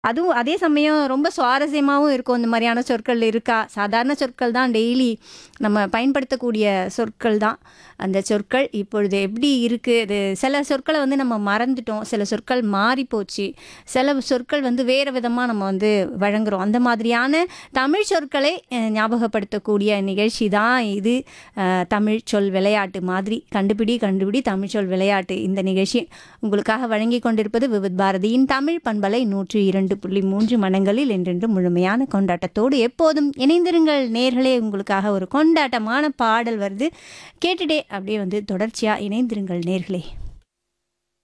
அதுவும் அதே சமயம் ரொம்ப சுவாரஸ்யமாவும் இருக்கும். இந்த மாரியான சொற்கள் இருக்கா? சாதாரண சொற்கள் தான் டெய்லி நம்ம பயன்படுத்தக்கூடிய சொற்கள் தான். அந்த சொற்கள் இப்பொழுது எப்படி இருக்கு? அது சில சொற்கள வந்து நம்ம மறந்துட்டோம். சில சொற்கள் மாறிப்போச்சு. சில சொற்கள் வந்து வேறு விதமா நம்ம வந்து வழங்குறோம். அந்த மாதிரியான தமிழ் சொற்களை அ ஞாபகப்படுத்தக்கூடிய நிகழ்ச்சி தான் இது. அ தமிழ் சொல் விளையாட்டு மாதிரி. கண்டுபிடி கண்டுபிடி தமிழ் சொல் விளையாட்டு. இந்த நிகழ்ச்சி உங்களுக்காக வழங்கிக் கொண்டிருப்பது விவித் பாரதியின் தமிழ் பண்பலை 102.3 மனங்களில் என்றென்றும் முழுமையான கொண்டாட்டத்தோடு எப்போதும் இணைந்திருங்கள் நேயர்களே. உங்களுக்காக ஒரு கொண்டாட்டமான பாடல் வருது. கேட்டுட்டே அப்படியே வந்து தொடர்ச்சியா இணைந்திருங்கள் நேயர்களே.